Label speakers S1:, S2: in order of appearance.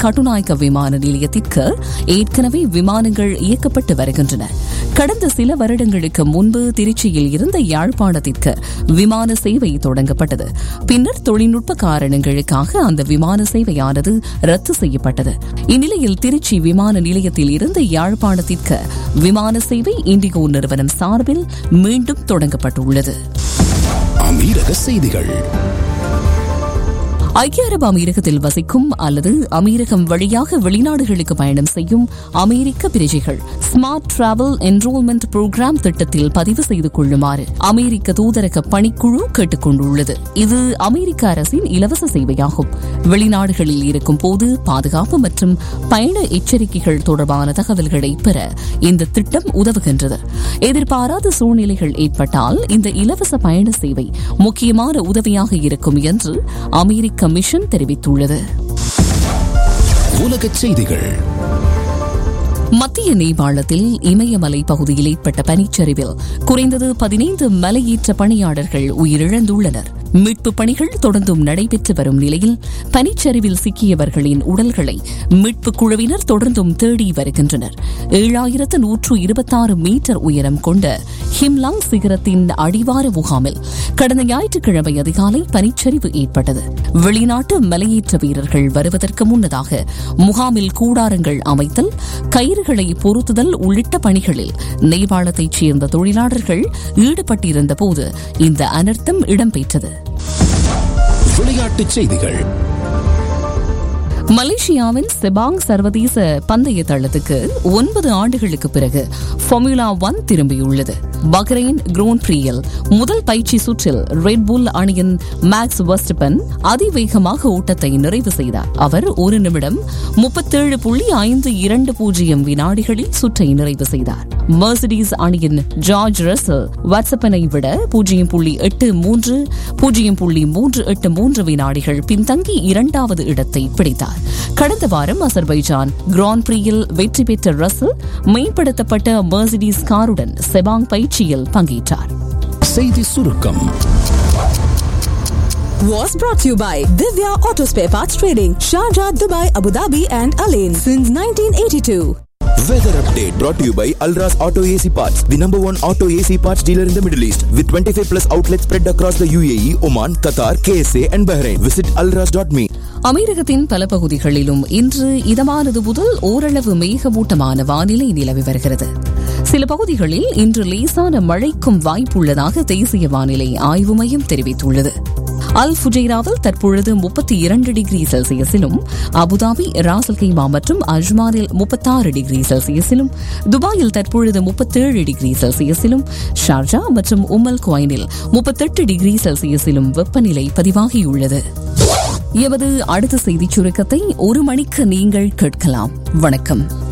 S1: கட்டுநாயக்க விமான நிலையத்திற்கு ஏற்கனவே விமானங்கள் இயக்கப்பட்டு வருகின்றன கடந்த சில வருடங்களுக்கு முன்பு திருச்சியில் இருந்த யாழ்ப்பாணத்திற்கு விமான சேவை தொடங்கப்பட்டது பின்னர் தொழில்நுட்ப காரணங்களுக்காக அந்த விமான சேவையானது ரத்து செய்யப்பட்டது இந்நிலையில் திருச்சி விமான நிலையத்தில் இருந்து யாழ்ப்பாணத்திற்கு விமான சேவை இண்டிகோ நிறுவனம் சார்பில் மீண்டும் தொடங்கப்பட்டுள்ளது
S2: அமீரக செய்திகள்
S1: ஐக்கிய அரபு அமீரகத்தில் வசிக்கும் அல்லது அமீரகம் வழியாக வெளிநாடுகளுக்கு பயணம் செய்யும் அமெரிக்க பிரஜைகள் ஸ்மார்ட் டிராவல் என்ரோல்மெண்ட் புரோகிராம் திட்டத்தில் பதிவு செய்து கொள்ளுமாறு அமெரிக்க தூதரக பணிக்குழு கேட்டுக் கொண்டுள்ளது இது அமெரிக்க அரசின் இலவச சேவையாகும் வெளிநாடுகளில் இருக்கும் போது பாதுகாப்பு மற்றும் பயண எச்சரிக்கைகள் தொடர்பான தகவல்களை பெற இந்த திட்டம் உதவுகின்றது எதிர்பாராத சூழ்நிலைகள் ஏற்பட்டால் இந்த இலவச பயண சேவை முக்கியமான உதவியாக இருக்கும் என்று அமெரிக்க மிஷன் தெரிவித்துள்ளது
S2: உலகச் செய்திகள்
S1: மத்திய நேபாளத்தில் இமயமலை பகுதியில் ஏற்பட்ட பனிச்சரிவில் குறைந்தது பதினைந்து மலையேற்ற பணியாளர்கள் உயிரிழந்துள்ளனர் மீட்பு பணிகள் தொடர்ந்தும் நடைபெற்று வரும் நிலையில் பனிச்சரிவில் சிக்கியவர்களின் உடல்களை மீட்பு குழுவினர் தொடர்ந்தும் தேடி வருகின்றனர் ஏழாயிரத்து நூற்று இருபத்தாறு மீட்டர் உயரம் கொண்ட ஹிம்லாங் சிகரத்தின் அடிவார முகாமில் கடந்த ஞாயிற்றுக்கிழமை அதிகாலை பனிச்சரிவு ஏற்பட்டது வெளிநாட்டு மலையேற்ற வீரர்கள் வருவதற்கு முன்னதாக முகாமில் கூடாரங்கள் அமைத்தல் கயிறுகளை பொருத்துதல் உள்ளிட்ட பணிகளில் நேபாளத்தைச் சேர்ந்த தொழிலாளர்கள் ஈடுபட்டிருந்த போது இந்த அனர்த்தம் இடம்பெற்றது
S2: விளையாட்டுச் செய்திகள்
S1: மலேசியாவின் செபாங் சர்வதேச பந்தய தளத்துக்கு ஒன்பது ஆண்டுகளுக்கு பிறகு ஃபார்முலா ஒன் திரும்பியுள்ளது பஹ்ரைன் குரோன் பிரியில் முதல் பயிற்சி சுற்றில் ரெட்புல் அணியின் மேக்ஸ் வெஸ்டபன் அதிவேகமாக ஓட்டத்தை நிறைவு செய்தார் அவர் ஒரு நிமிடம் முப்பத்தேழு புள்ளி ஐந்து இரண்டு பூஜ்ஜியம் வினாடிகளில் சுற்றை நிறைவு செய்தார் மெர்சிடிஸ் அணியின் ஜார்ஜ் ரசல் வாட்ஸ்அப்பனை விட பூஜ்ஜியம் புள்ளி எட்டு மூன்று பூஜ்ஜியம் புள்ளி மூன்று எட்டு மூன்று வினாடிகள் பின்தங்கி இரண்டாவது இடத்தை பிடித்தார் கடந்த வாரம் அசர்பைஜான் கிராண்ட் பிரியில் வெற்றி பெற்ற ரசல் மேம்படுத்தப்பட்ட மெர்சிடிஸ் காருடன் செபாங் பயிற்சியில் பங்கேற்றார்
S2: செய்தி சுருக்கம்
S3: was brought to you by Divya Auto Spare Parts Trading, Sharjah, Dubai, Abu Dhabi, and Alain since 1982.
S4: Weather update brought to you by Alras Auto AC Parts, the number one auto AC parts dealer in the Middle East, with 25 plus outlets spread across the UAE, Oman, Qatar, KSA, and Bahrain. Visit alras.me.
S1: அமீரகத்தின் பல பகுதிகளிலும் இன்று இதமானது முதல் ஓரளவு மேகமூட்டமான வானிலை நிலவி வருகிறது சில பகுதிகளில் இன்று லேசான மழைக்கும் வாய்ப்புள்ளதாக தேசிய வானிலை ஆய்வு மையம் தெரிவித்துள்ளது அல் ஃபுஜைராவில் தற்பொழுது முப்பத்தி இரண்டு டிகிரி செல்சியஸிலும் அபுதாபி ராசல் கைமா மற்றும் அஜ்மானில் முப்பத்தாறு டிகிரி செல்சியஸிலும் துபாயில் தற்பொழுது முப்பத்தேழு டிகிரி செல்சியஸிலும் ஷார்ஜா மற்றும் உமல் குவைனில் முப்பத்தெட்டு டிகிரி செல்சியஸிலும் வெப்பநிலை பதிவாகியுள்ளது எமது அடுத்த செய்திச் சுருக்கத்தை ஒரு மணிக்கு நீங்கள் கேட்கலாம் வணக்கம்